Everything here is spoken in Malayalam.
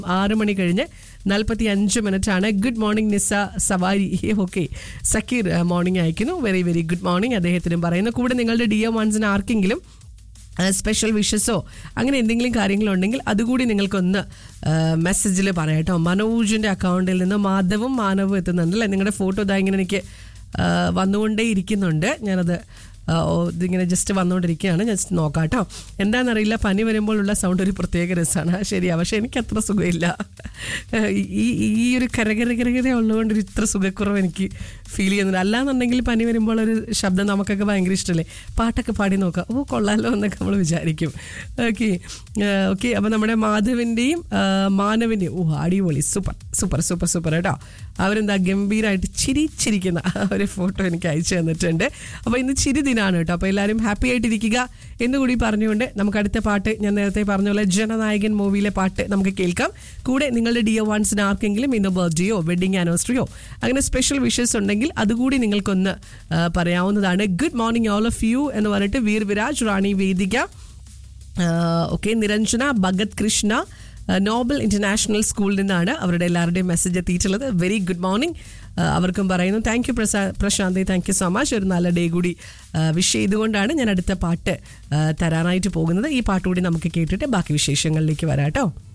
ആറ് മണി കഴിഞ്ഞ് നാൽപ്പത്തി അഞ്ച് മിനിറ്റ് ആണ് good morning Nisa Savari okay Zakir morning അയക്കുന്നു വെരി വെരി ഗുഡ് മോർണിംഗ് അദ്ദേഹത്തിനും പറയുന്നു കൂടെ നിങ്ങളുടെ ഡി എം വൺസിന് ആർക്കെങ്കിലും സ്പെഷ്യൽ വിഷസോ അങ്ങനെ എന്തെങ്കിലും കാര്യങ്ങളുണ്ടെങ്കിൽ അതുകൂടി നിങ്ങൾക്കൊന്ന് മെസ്സേജിൽ പറയാം കേട്ടോ മനോജിൻ്റെ അക്കൗണ്ടിൽ നിന്ന് മാധവും മാനവും എത്തുന്നുണ്ട് അല്ലേ നിങ്ങളുടെ ഫോട്ടോ ഇതാ ഇങ്ങനെ എനിക്ക് ആ, വന്നുകൊണ്ടേ ഇരിക്കുന്നുണ്ട് ഞാനത് ആ, ഓ, ഇതിങ്ങനെ ജസ്റ്റ് വന്നുകൊണ്ടിരിക്കുകയാണ് ജസ്റ്റ് നോക്കാം കേട്ടോ എന്താണെന്നറിയില്ല പനി വരുമ്പോഴുള്ള സൗണ്ട് ഒരു പ്രത്യേക രസമാണ് ശരിയാ പക്ഷെ എനിക്ക് അത്ര സുഖമില്ല ഈ ഈ ഒരു കരകരകരകര ഉള്ളതുകൊണ്ട് ഒരു ഇത്ര സുഖക്കുറവ് എനിക്ക് ഫീൽ ചെയ്യുന്നുണ്ട് അല്ലാന്നുണ്ടെങ്കിൽ പനി വരുമ്പോൾ ഒരു ശബ്ദം നമുക്കൊക്കെ ഭയങ്കര ഇഷ്ടമല്ലേ പാട്ടൊക്കെ പാടി നോക്കാം ഓ കൊള്ളാലോ എന്നൊക്കെ നമ്മൾ വിചാരിക്കും ഓക്കെ ഓക്കെ അപ്പോൾ നമ്മുടെ മാധവിൻ്റെയും മാനവിൻ്റെയും ഓ അടിപൊളി സൂപ്പർ സൂപ്പർ സൂപ്പർ സൂപ്പർ കേട്ടോ അവരെന്താ ഗംഭീരമായിട്ട് ചിരിച്ചിരിക്കുന്ന ഒരു ഫോട്ടോ എനിക്ക് അയച്ചു തന്നിട്ടുണ്ട് അപ്പോൾ ഇന്ന് ചിരി ദിനാണ് കേട്ടോ അപ്പോൾ എല്ലാവരും ഹാപ്പി ആയിട്ടിരിക്കുക എന്നുകൂടി പറഞ്ഞുകൊണ്ട് നമുക്ക് അടുത്ത പാട്ട് ഞാൻ നേരത്തെ പറഞ്ഞ പോലെ ജനനായകൻ മൂവിയിലെ പാട്ട് നമുക്ക് കേൾക്കാം കൂടെ നിങ്ങളുടെ ഡിയോ വൺസിന് ആർക്കെങ്കിലും ഇന്ന് ബർത്ത്ഡേയോ വെഡിങ് ആനിവേഴ്സറിയോ അങ്ങനെ സ്പെഷ്യൽ വിഷസ് ഉണ്ടെങ്കിൽ അതുകൂടി നിങ്ങൾക്കൊന്ന് ആ, പറയാവുന്നതാണ് good morning all of you എന്ന് പറഞ്ഞിട്ട് വീർ വിരാജ് റാണി വേദിക ഓക്കെ നിരഞ്ജന ഭഗത് കൃഷ്ണ ആ, നോബൽ ഇന്റർനാഷണൽ സ്കൂളിൽ നിന്നാണ് അവരുടെ എല്ലാവരുടെയും മെസ്സേജ് എത്തിയിട്ടുള്ളത് വെരി ഗുഡ് മോർണിംഗ് അവർക്കും പറയുന്നു താങ്ക് യു പ്രസാ Prashanthi thank you so much ഒരു നല്ല ഡേ കൂടി വിഷ് ചെയ്തുകൊണ്ടാണ് ഞാൻ അടുത്ത പാട്ട് ആ, തരാനായിട്ട് പോകുന്നത് ഈ പാട്ട് കൂടി നമുക്ക് കേട്ടിട്ട് ബാക്കി വിശേഷങ്ങളിലേക്ക് വരാം കേട്ടോ